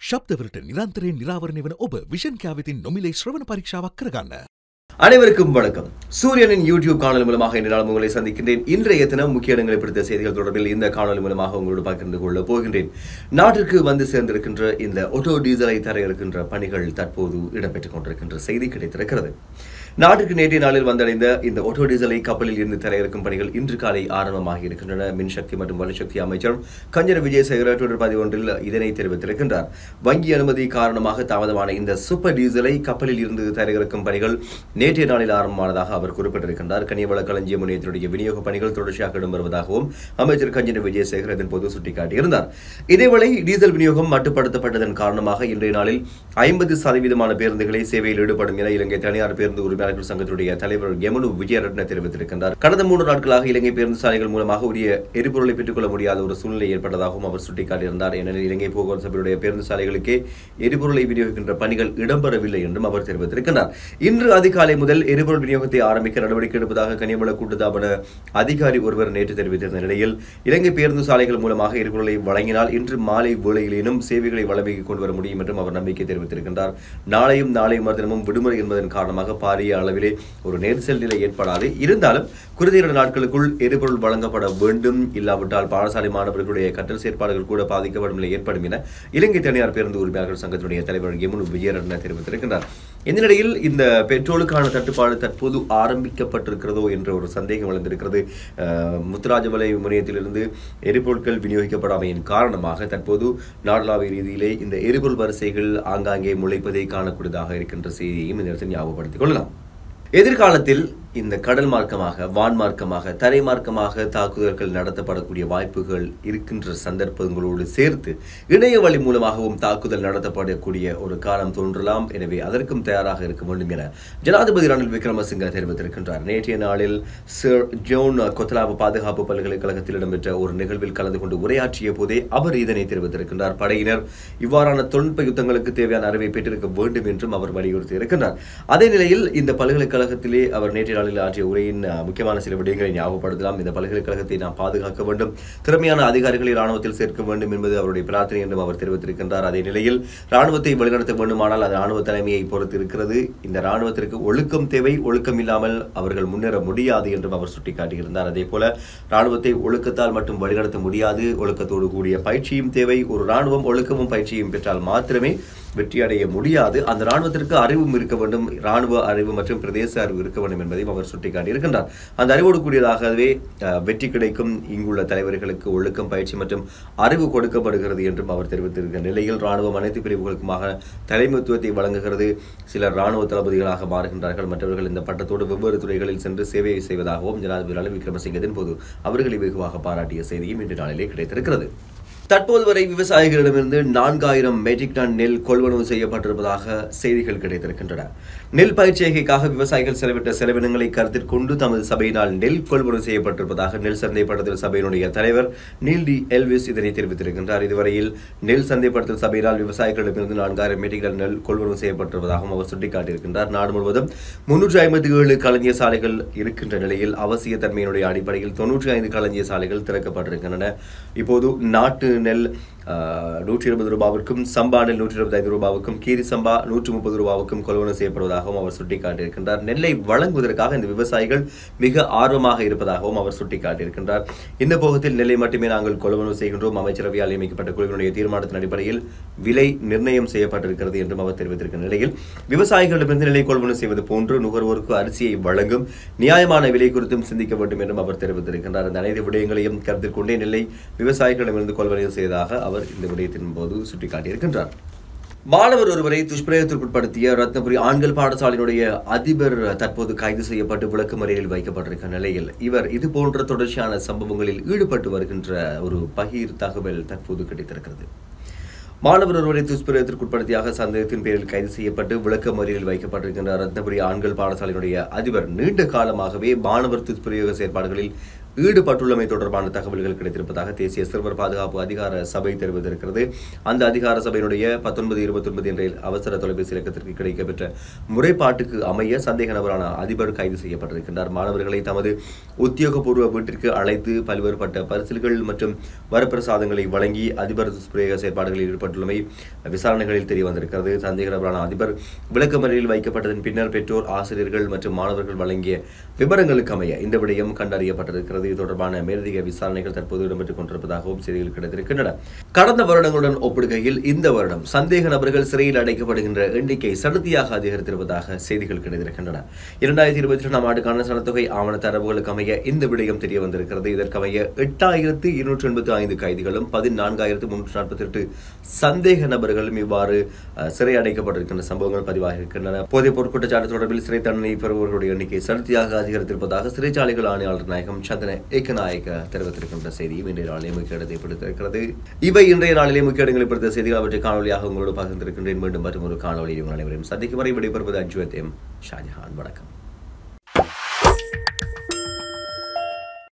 ශබ්දවලට නිරන්තරයෙන් නිරාවරණය වන ඔබ විෂන් කෑවිතින් නොමිලේ ශ්‍රවණ පරීක්ෂාවක් කරගන්න. அனைவருக்கும் வணக்கம் சூரியனின் யூடியூப் காணொலி மூலமாக இன்று நாள் உங்களை சந்திக்கின்றேன் இன்றைய தினம் முக்கிய இடங்களை பிடித்த செய்திகள் தொடர்பில் இந்த காணொலி மூலமாக உங்களோடு பகிர்ந்து கொள்ள போகின்றேன் நாட்டிற்கு வந்து சேர்ந்திருக்கின்ற இந்த ஆட்டோ டீசலை தர இருக்கின்ற பணிகள் தற்போது இடம்பெற்றுக் கொண்டிருக்கின்ற செய்தி கிடைத்திருக்கிறது நாட்டுக்கு நேற்றைய நாளில் வந்தடைந்த இந்த ஆட்டோ டீசலை கப்பலில் இருந்து தர இருக்கும் பணிகள் இன்று காலை ஆரம்பமாகி இருக்கின்றன மின்சக்தி மற்றும் வலுசக்தி அமைச்சர் கஞ்சன விஜயசேகர ட்விட்டர் பதிவு ஒன்றில் இதனை தெரிவித்திருக்கின்றார் வங்கி அனுமதி காரணமாக தாமதமான இந்த சூப்பர் டீசலை கப்பலில் இருந்து தர இருக்கும் பணிகள் நேற்றைய நாளில் ஆரம்பமானதாக அவர் குறிப்பிட்டிருக்கின்றார் கனிவள களஞ்சிய முனையத்தினுடைய விநியோக பணிகள் தொடர்ச்சியாக இடம்பெறுவதாகவும் அமைச்சர் கஞ்சன விஜயசேகர் இதன் போது சுட்டிக்காட்டியிருந்தார் இதேவேளை டீசல் விநியோகம் மட்டுப்படுத்தப்பட்டதன் காரணமாக இன்றைய நாளில் ஐம்பது சதவீதமான பேருந்துகளை சேவையில் ஈடுபடும் என இலங்கை தனியார் பேருந்து உரிமையாளர்கள் சங்கத்துடைய தலைவர் எமனு விஜயரட்ன தெரிவித்திருக்கின்றார் கடந்த மூன்று நாட்களாக இலங்கை பேருந்து சாலைகள் மூலமாக உரிய எரிபொருளை பெற்றுக்கொள்ள முடியாத ஒரு சூழ்நிலை ஏற்பட்டதாகவும் அவர் சுட்டிக்காட்டியிருந்தார் ஏனெனில் இலங்கை போக்குவரத்து சபையுடைய பேருந்து சாலைகளுக்கே எரிபொருளை விநியோகிக்கின்ற பணிகள் இடம்பெறவில்லை என்றும் அவர் தெரிவித்திருக்கிறார் இன்று அதிகாலை முதல் எரிபொருள் விநியோகத்தை ஆரம்பிக்க நடவடிக்கை எடுப்பதாக கனியவள கூட்டுத்தாபன அதிகாரி ஒருவர் நேற்று தெரிவித்திருந்த நிலையில் இலங்கை பேருந்து சாலைகள் மூலமாக எரிபொருளை வழங்கினால் இன்று மாலை வேளையிலேனும் சேவைகளை வழங்கி கொண்டு வர முடியும் என்றும் அவர் நம்பிக்கை தெரிவித்திருக்கின்றார் நாளையும் நாளை மறுதினமும் விடுமுறை என்பதன் காரணமாக பாரிய அளவிலே ஒரு நெரிசல் நிலை ஏற்படாது இருந்தாலும் குறித்த இரண்டு நாட்களுக்குள் எரிபொருள் வழங்கப்பட வேண்டும் இல்லாவிட்டால் பாடசாலை மாணவர்களுடைய கற்றல் செயற்பாடுகள் கூட பாதிக்கப்படும் நிலை ஏற்படும் என இலங்கை தனியார் பேருந்து உரிமையாளர்கள் சங்கத்தினுடைய தலைவர் எமுனு விஜயரட்ன தெரிவித்திருக்கின்றார் இந்த நிலையில் இந்த பெட்ரோலுக்கான தட்டுப்பாடு தற்போது ஆரம்பிக்கப்பட்டிருக்கிறதோ என்ற ஒரு சந்தேகம் வளர்ந்திருக்கிறது அஹ், முத்துராஜமலை முனையத்திலிருந்து எரிபொருட்கள் விநியோகிக்கப்படாமையின் காரணமாக தற்போது நாடளாவிய ரீதியிலே இந்த எரிபொருள் வரிசைகள் ஆங்காங்கே முளைப்பதை காணக்கூடியதாக இருக்கின்ற செய்தியையும் இந்த நேரத்தில் ஞாபகப்படுத்திக் கொள்ளலாம் எதிர்காலத்தில் இந்த கடல் மார்க்கமாக வான் மார்க்கமாக தரை மார்க்கமாக தாக்குதல்கள் நடத்தப்படக்கூடிய வாய்ப்புகள் இருக்கின்ற சந்தர்ப்பங்களோடு சேர்த்து இணைய வழி மூலமாகவும் தாக்குதல் நடத்தப்படக்கூடிய ஒரு காலம் தோன்றலாம் எனவே அதற்கும் தயாராக இருக்க வேண்டும் என ஜனாதிபதி ரணில் விக்ரமசிங்க தெரிவித்திருக்கின்றார் நேற்றைய நாளில் சர் ஜோன் கொத்தலாப பாதுகாப்பு பல்கலைக்கழகத்தில் இடம்பெற்ற ஒரு நிகழ்வில் கலந்து கொண்டு உரையாற்றிய போதே அவர் இதனை தெரிவித்திருக்கின்றார் படையினர் இவ்வாறான தொழில்நுட்ப யுத்தங்களுக்கு தேவையான அறிவை பெற்றிருக்க வேண்டும் என்றும் அவர் வலியுறுத்தி இருக்கின்றார் அதே நிலையில் இந்த பல்கலைக்கழகத்திலே அவர் நேற்றைய நாளில் ஆற்றிய உரையின் அஹ், முக்கியமான சில விடயங்களை ஞாபகப்படுத்தலாம் இந்த பல்கலைக்கழகத்தை நாம் பாதுகாக்க வேண்டும் திறமையான அதிகாரிகளை ராணுவத்தில் சேர்க்க வேண்டும் என்பது அவருடைய பிரார்த்தனை என்றும் அவர் தெரிவித்திருக்கின்றார் அதே நிலையில் ராணுவத்தை வழிநடத்த வேண்டுமானால் அது ராணுவ தலைமையை பொறுத்து இருக்கிறது இந்த ராணுவத்திற்கு ஒழுக்கம் தேவை ஒழுக்கம் இல்லாமல் அவர்கள் முன்னேற முடியாது என்றும் அவர் சுட்டிக்காட்டியிருந்தார் அதே போல ராணுவத்தை ஒழுக்கத்தால் மட்டும் வழிநடத்த முடியாது ஒழுக்கத்தோடு கூடிய பயிற்சியும் தேவை ஒரு ராணுவம் ஒழுக்கமும் பயிற்சியும் பெற்றால் மாத்திரமே வெற்றி அடைய முடியாது அந்த ராணுவத்திற்கு அறிவும் இருக்க வேண்டும் ராணுவ அறிவு மற்றும் பிரதேச அறிவு இருக்க வேண்டும் என்பதையும் அவர் சுட்டிக்காட்டியிருக்கின்றார் அந்த அறிவோடு கூடியதாகவே அஹ், வெற்றி கிடைக்கும் இங்குள்ள தலைவர்களுக்கு ஒழுக்கம் பயிற்சி மற்றும் அறிவு கொடுக்கப்படுகிறது என்றும் அவர் தெரிவித்திருக்கிற நிலையில் ராணுவம் அனைத்து பிரிவுகளுக்குமாக தலைமைத்துவத்தை வழங்குகிறது சிலர் ராணுவ தளபதிகளாக மாறுகின்றார்கள் மற்றவர்கள் இந்த பட்டத்தோடு வெவ்வேறு துறைகளில் சென்று சேவை செய்வதாகவும் ஜனாதிபதி ரணில் விக்ரமசிங்கத்தின் போது அவர்களை வெகுவாக பாராட்டிய செய்தியும் இன்று நாளிலே கிடைத்திருக்கிறது தற்போது வரை விவசாயிகளிடமிருந்து நான்காயிரம் மெட்ரிக் டன் நெல் கொள்வனவு செய்யப்பட்டிருப்பதாக செய்திகள் கிடைத்திருக்கின்றன நெல் பயிற்சிகைக்காக விவசாயிகள் செலவிட்ட செலவினங்களை கருத்தில் கொண்டு தமது சபையினால் நெல் கொள்வனவு செய்யப்பட்டிருப்பதாக நெல் சந்தைப்படுத்தல் சபையினுடைய தலைவர் நீல் டி எல்விஸ் இதனை தெரிவித்திருக்கின்றார் இதுவரையில் நெல் சந்தைப்படுத்தல் சபையினால் விவசாயிகளிடமிருந்து நான்காயிரம் மெட்ரிக் டன் நெல் கொள்வனவு செய்யப்பட்டிருப்பதாகவும் அவர் சுட்டிக்காட்டியிருக்கின்றார் நாடு முழுவதும் முன்னூற்றி ஐம்பத்தி ஏழு களஞ்சிய சாலைகள் இருக்கின்ற நிலையில் அவசிய தன்மையினுடைய அடிப்படையில் தொன்னூற்றி ஐந்து களஞ்சிய சாலைகள் திறக்கப்பட்டிருக்கின்றன இப்போது நாட்டு நெல் ஆஹ், நூற்றி இருபது ரூபாவிற்கும் சம்பா நெல் நூற்றி இருபத்தைந்து ரூபாவுக்கும் கீரி சம்பா நூற்றி முப்பது ரூபாவுக்கும் கொள்வனவு செய்யப்படுவதாகவும் அவர் சுட்டிக்காட்டியிருக்கின்றார் நெல்லை வழங்குவதற்காக இந்த விவசாயிகள் மிக ஆர்வமாக இருப்பதாகவும் அவர் சுட்டிக்காட்டியிருக்கின்றார் இந்த போகத்தில் நெல்லை மட்டுமே நாங்கள் கொள்வனவு செய்கின்றோம் அமைச்சரவையால் நியமிக்கப்பட்ட குழுவினுடைய தீர்மானத்தின் அடிப்படையில் விலை நிர்ணயம் செய்யப்பட்டிருக்கிறது என்றும் அவர் தெரிவித்திருக்கிற நிலையில் விவசாயிகளிடமிருந்து நெல்லை கொள்வனவு செய்வது போன்று நுகர்வோருக்கு அரிசியை வழங்கும் நியாயமான விலை குறித்தும் சிந்திக்க வேண்டும் என்றும் அவர் தெரிவித்திருக்கின்றார் இந்த அனைத்து விடயங்களையும் கருத்தில் கொண்டே நெல்லை விவசாயிகளிடமிருந்து கொள்வனவு செய்ததாக அவர் இந்த விடயத்தின் போது சுட்டிக்காட்டியிருக்கின்றார் மாணவர் ஒருவரை துஷ்பிரயோகத்திற்குட்படுத்திய ரத்னபுரி ஆண்கள் பாடசாலையினுடைய அதிபர் தற்போது கைது செய்யப்பட்டு விளக்குமறையில் வைக்கப்பட்டிருக்கிற நிலையில் இவர் இது போன்ற தொடர்ச்சியான சம்பவங்களில் ஈடுபட்டு வருகின்ற ஒரு பகீர் தகவல் தற்போது கிடைத்திருக்கிறது மாணவர் ஒருவரை துஷ்பிரயோகத்திற்குட்படுத்தியாக சந்தேகத்தின் பேரில் கைது செய்யப்பட்டு விளக்கமறியலில் வைக்கப்பட்டிருக்கின்ற ரத்னபுரி ஆண்கள் பாடசாலையினுடைய அதிபர் நீண்ட காலமாகவே மாணவர் துஷ்பிரயோக செயற்பாடுகளில் ஈடுபட்டுள்ளமை தொடர்பான தகவல்கள் கிடைத்திருப்பதாக தேசிய சிறுவர் பாதுகாப்பு அதிகார சபை தெரிவித்திருக்கிறது அந்த அதிகார சபையினுடைய பத்தொன்பது இருபத்தொன்பது என்ற அவசர தொலைபேசி இலக்கத்திற்கு கிடைக்கப்பெற்ற முறைப்பாட்டுக்கு அமைய சந்தேக நபரான அதிபர் கைது செய்யப்பட்டிருக்கின்றார் மாணவர்களை தமது உத்தியோகபூர்வ வீட்டிற்கு அழைத்து பல்வேறுபட்ட பரிசில்கள் மற்றும் வரப்பிரசாதங்களை வழங்கி அதிபர் துஷ்பிரயோக செயற்பாடுகளில் ஈடுபட்டுள்ளமை விசாரணைகளில் தெரிய வந்திருக்கிறது சந்தேக நபரான அதிபர் விளக்கமறையில் வைக்கப்பட்டதன் பின்னர் பெற்றோர் ஆசிரியர்கள் மற்றும் மாணவர்கள் வழங்கிய விவரங்களுக்கு அமைய இந்த விடயம் கண்டறியப்பட்டிருக்கிறது இது தொடர்பான மேலதிக விசாரணைகள் தற்போது இடம்பெற்றுக் கொண்டிருப்பதாகவும் செய்திகள் கிடைத்திருக்கின்றன கடந்த வருடங்களுடன் ஒப்பிடுகையில் இந்த வருடம் சந்தேக நபர்கள் சிறையில் அடைக்கப்படுகின்ற எண்ணிக்கை சடுதியாக அதிகரித்திருப்பதாக செய்திகள் கிடைத்திருக்கின்றன இரண்டாயிரத்தி இருபத்தி இரண்டாம் ஆண்டுக்கான சனத்தொகை ஆவண தரவுகளுக்கு அமைய இந்த விடயம் தெரிய வந்திருக்கிறது இதற்கமைய எட்டாயிரத்து இருநூற்றி எண்பத்தி ஐந்து கைதிகளும் பதினான்காயிரத்து முன்னூற்றி நாற்பத்தி எட்டு சந்தேக நபர்களும் இவ்வாறு அஹ், சிறை அடைக்கப்பட்டிருக்கின்ற சம்பவங்கள் பதிவாகியிருக்கின்றன போதைப் பொருள் குற்றச்சாட்டு தொடர்பில் சிறை தண்டனை பெறுபவர்களுடைய எண்ணிக்கை சடுதியாக அதிகரித்திருப்பதாக சிறைச்சாலைகள் ஆணையாளர் நாயகம் சந்தன ஏக்கநாயக்க தெரிவித்திருக்கின்ற செய்தியும் இன்றைய நாளிலே முக்கிய இடத்தை பிடித்திருக்கிறது இவை இன்றைய நாளிலே முக்கிய இடங்களை பிடித்த செய்திகள் அவற்றை காணொலியாக உங்களோடு பகிர்ந்திருக்கின்றேன் மீண்டும் மற்றும் ஒரு காணொலியில் உங்கள் அனைவரையும் சந்திக்கும் வரை விடைபெறுவது அஜுவத்தேம் ஷாஜஹான் வணக்கம்